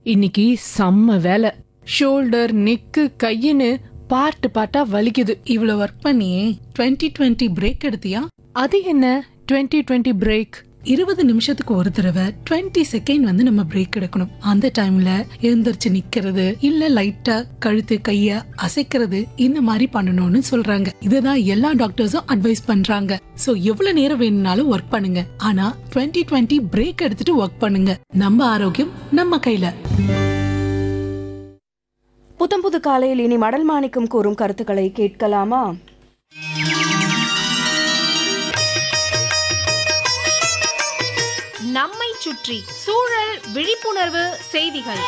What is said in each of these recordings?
இன்னைக்கு செம்ம வேலை ஷோல்டர் நெக்கு கையின்னு பார்ட்டு பார்ட்டா வலிக்குது இவ்வளவு ஒர்க் பண்ணியே 2020 டுவெண்ட்டி பிரேக் எடுத்தியா அது என்ன 2020 டுவெண்ட்டி பிரேக் இருபது நிமிஷத்துக்கு ஒரு தடவை 20 செகண்ட் வந்து நம்ம பிரேக் எடுக்கணும் அந்த டைம்ல எழுந்திருச்சு நிக்கிறது இல்ல லைட்டா கழுத்து கைய அசைக்கிறது இந்த மாதிரி பண்ணணும்னு சொல்றாங்க இதுதான் எல்லா டாக்டர்ஸும் அட்வைஸ் பண்றாங்க சோ எவ்வளவு நேரம் வேணும்னாலும் ஒர்க் பண்ணுங்க ஆனா 2020 டுவெண்ட்டி பிரேக் எடுத்துட்டு ஒர்க் பண்ணுங்க நம்ம ஆரோக்கியம் நம்ம கையில புத்தம் புது காலையில் இனி மடல் மாணிக்கம் கூறும் கருத்துக்களை கேட்கலாமா நம்மை சுற்றி சூழல் விழிப்புணர்வு செய்திகள்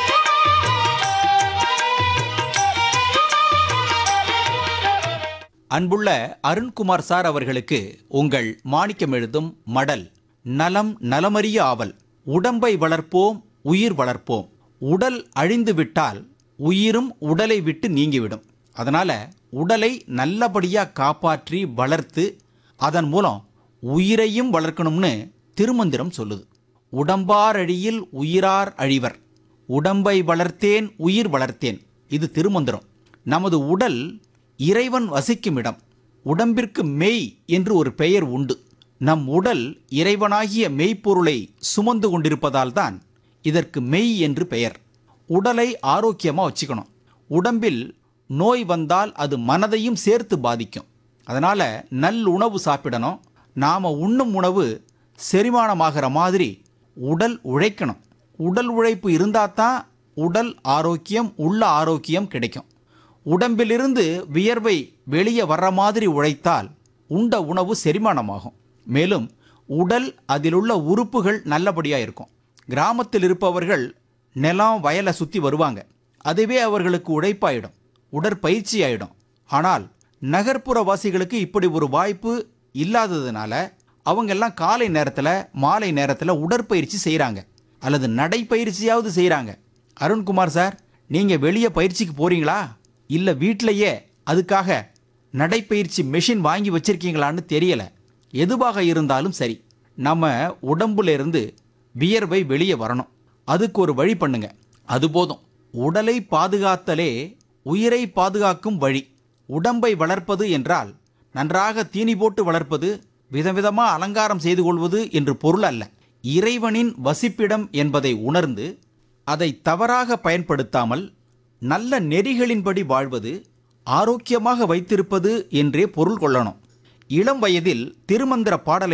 அன்புள்ள அருண்குமார் சார் அவர்களுக்கு உங்கள் மாணிக்கம் எழுதும் மடல் நலம் நலமறிய ஆவல் உடம்பை வளர்ப்போம் உயிர் வளர்ப்போம் உடல் அழிந்து விட்டால் உயிரும் உடலை விட்டு நீங்கிவிடும் அதனால உடலை நல்லபடியா காப்பாற்றி வளர்த்து அதன் மூலம் உயிரையும் வளர்க்கணும்னு திருமந்திரம் சொல்லுது உடம்பார் அழியில் உயிரார் அழிவர் உடம்பை வளர்த்தேன் உயிர் வளர்த்தேன் இது திருமந்திரம் நமது உடல் இறைவன் வசிக்கும் இடம் உடம்பிற்கு மெய் என்று ஒரு பெயர் உண்டு நம் உடல் இறைவனாகிய மெய்ப்பொருளை சுமந்து கொண்டிருப்பதால் தான் இதற்கு மெய் என்று பெயர் உடலை ஆரோக்கியமாக வச்சுக்கணும் உடம்பில் நோய் வந்தால் அது மனதையும் சேர்த்து பாதிக்கும் அதனால நல் உணவு சாப்பிடணும் நாம உண்ணும் உணவு செரிமானமாகிற மாதிரி உடல் உழைக்கணும் உடல் உழைப்பு இருந்தால் தான் உடல் ஆரோக்கியம் உள்ள ஆரோக்கியம் கிடைக்கும் உடம்பிலிருந்து வியர்வை வெளியே வர்ற மாதிரி உழைத்தால் உண்ட உணவு செரிமானமாகும் மேலும் உடல் அதிலுள்ள உறுப்புகள் நல்லபடியாக இருக்கும் கிராமத்தில் இருப்பவர்கள் நிலம் வயலை சுற்றி வருவாங்க அதுவே அவர்களுக்கு உழைப்பாயிடும் உடற்பயிற்சி ஆயிடும் ஆனால் நகர்ப்புற வாசிகளுக்கு இப்படி ஒரு வாய்ப்பு இல்லாததுனால அவங்க எல்லாம் காலை நேரத்தில் மாலை நேரத்தில் உடற்பயிற்சி செய்கிறாங்க அல்லது நடைப்பயிற்சியாவது செய்கிறாங்க அருண்குமார் சார் நீங்கள் வெளியே பயிற்சிக்கு போறீங்களா இல்லை வீட்டிலையே அதுக்காக நடைப்பயிற்சி மெஷின் வாங்கி வச்சிருக்கீங்களான்னு தெரியல எதுவாக இருந்தாலும் சரி நம்ம உடம்புல இருந்து வியர்வை வெளியே வரணும் அதுக்கு ஒரு வழி பண்ணுங்க அது போதும் உடலை பாதுகாத்தலே உயிரை பாதுகாக்கும் வழி உடம்பை வளர்ப்பது என்றால் நன்றாக தீனி போட்டு வளர்ப்பது விதவிதமா அலங்காரம் செய்து கொள்வது என்று பொருள் அல்ல இறைவனின் வசிப்பிடம் என்பதை உணர்ந்து அதை தவறாக பயன்படுத்தாமல் நல்ல நெறிகளின்படி வாழ்வது ஆரோக்கியமாக வைத்திருப்பது என்றே பொருள் கொள்ளணும் இளம் வயதில் திருமந்திர பாடலை